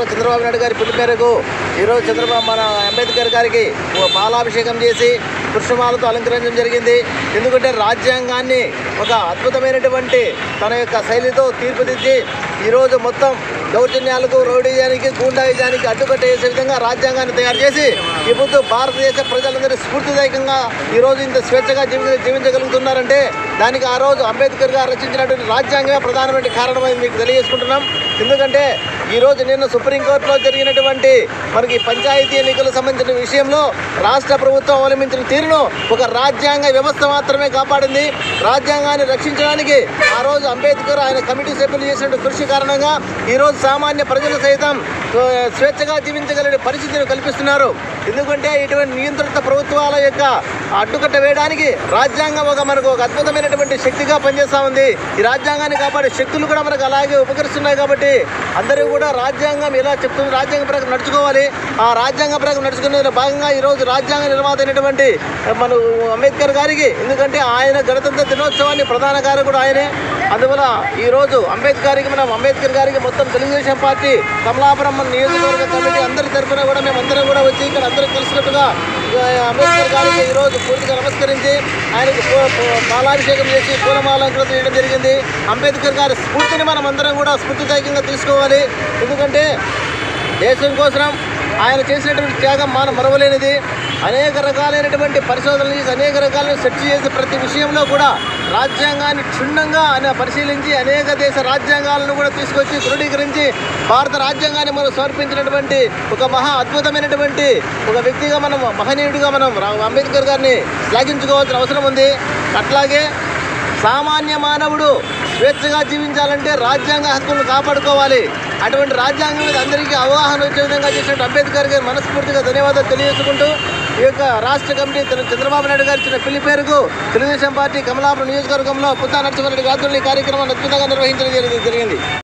చంద్రబాబు నాయుడు గారి పిలుపు మేరకు ఈరోజు చంద్రబాబు మన అంబేద్కర్ గారికి ఓ పాలాభిషేకం చేసి పుష్పమాలతో అలంకరించడం జరిగింది ఎందుకంటే రాజ్యాంగాన్ని ఒక అద్భుతమైనటువంటి తన యొక్క శైలితో తీర్పుదిద్ది ఈరోజు మొత్తం దౌర్జన్యాలకు రౌడీయానికి గూండాయిజానికి అడ్డుకట్ట వేసే విధంగా రాజ్యాంగాన్ని తయారు చేసి ఇప్పుడు భారతదేశ ప్రజలందరూ స్ఫూర్తిదాయకంగా ఈరోజు ఇంత స్వేచ్ఛగా జీవి జీవించగలుగుతున్నారంటే దానికి ఆ రోజు అంబేద్కర్ గారు రచించినటువంటి రాజ్యాంగమే ప్రధానమైన కారణమని మీకు తెలియజేసుకుంటున్నాం ఎందుకంటే ఈరోజు నిన్న సుప్రీంకోర్టులో జరిగినటువంటి మనకి పంచాయతీ ఎన్నికలకు సంబంధించిన విషయంలో రాష్ట్ర ప్రభుత్వం అవలంబించిన తీరును ఒక రాజ్యాంగ వ్యవస్థ మాత్రమే కాపాడింది రాజ్యాంగాన్ని రక్షించడానికి ఆ రోజు అంబేద్కర్ ఆయన కమిటీ సభ్యులు చేసిన కృషి కారణంగా ఈరోజు సామాన్య ప్రజలు సైతం ఆ, స్వేచ్ఛగా జీవించగలిగే పరిస్థితిని కల్పిస్తున్నారు ఎందుకంటే ఇటువంటి నియంత్రిత ప్రభుత్వాల యొక్క అడ్డుకట్ట వేయడానికి రాజ్యాంగం ఒక మనకు ఒక అద్భుతమైనటువంటి శక్తిగా పనిచేస్తూ ఉంది ఈ రాజ్యాంగాన్ని కాపాడే శక్తులు కూడా మనకు అలాగే ఉపకరిస్తున్నాయి కాబట్టి అందరూ కూడా రాజ్యాంగం ఎలా చెప్తుంది రాజ్యాంగ ప్రకారం నడుచుకోవాలి ఆ రాజ్యాంగ ప్రకారం నడుచుకునే భాగంగా ఈరోజు రాజ్యాంగ నిర్మాత అయినటువంటి మన అంబేద్కర్ గారికి ఎందుకంటే ఆయన గణతంత్ర దినోత్సవాన్ని ప్రధాన కారకుడు ఆయనే అందువల్ల ఈరోజు అంబేద్కర్కి మనం అంబేద్కర్ గారికి మొత్తం తెలుగుదేశం పార్టీ కమలాపురం నియోజకవర్గ కమిటీ అందరి తరఫున కూడా మేము అందరం కూడా వచ్చి ఇక్కడ అందరూ కలిసినట్టుగా ఆ, అంబేద్కర్ గారికి ఈరోజు పూర్తిగా నమస్కరించి ఆయనకు పూ- పూ- పాలాభిషేకం చేసి పూలమాలంకరణ చేయడం జరిగింది అంబేద్కర్ గారి స్ఫూర్తిని మనం అందరం కూడా స్ఫూర్తిదాయకంగా తీసుకోవాలి ఎందుకంటే దేశం కోసం ఆయన చేసినటువంటి త్యాగం మన మరవలేనిది అనేక రకాలైనటువంటి పరిశోధనలు చేసి అనేక రకాలను సెర్చ్ చేసి ప్రతి విషయంలో కూడా రాజ్యాంగాన్ని క్షుణ్ణంగా ఆయన పరిశీలించి అనేక దేశ రాజ్యాంగాలను కూడా తీసుకొచ్చి దృఢీకరించి భారత రాజ్యాంగాన్ని మనం సమర్పించినటువంటి ఒక మహా అద్భుతమైనటువంటి ఒక వ్యక్తిగా మనం మహనీయుడిగా మనం రా- అంబేద్కర్ గారిని శ్లాఘించుకోవాల్సిన అవసరం ఉంది అట్లాగే సామాన్య మానవుడు స్వేచ్ఛగా జీవించాలంటే రాజ్యాంగ హక్కులను కాపాడుకోవాలి అటువంటి రాజ్యాంగం మీద అందరికీ అవగాహన వచ్చే విధంగా చేసినట్టు అంబేద్కర్ గారు మనస్ఫూర్తిగా ధన్యవాదాలు తెలియజేసుకుంటూ ఈ యొక్క రాష్ట్ర కమిటీ తన చంద్రబాబు నాయుడు గారు ఇచ్చిన పిల్లి పేరుకు తెలుగుదేశం పార్టీ కమలాపురం నియోజకవర్గంలో పుత్తా నరసింహారెడ్డి గారు ఈ కార్యక్రమాన్ని అద్భుతంగా నిర్వహించడం జరిగింది జరిగింది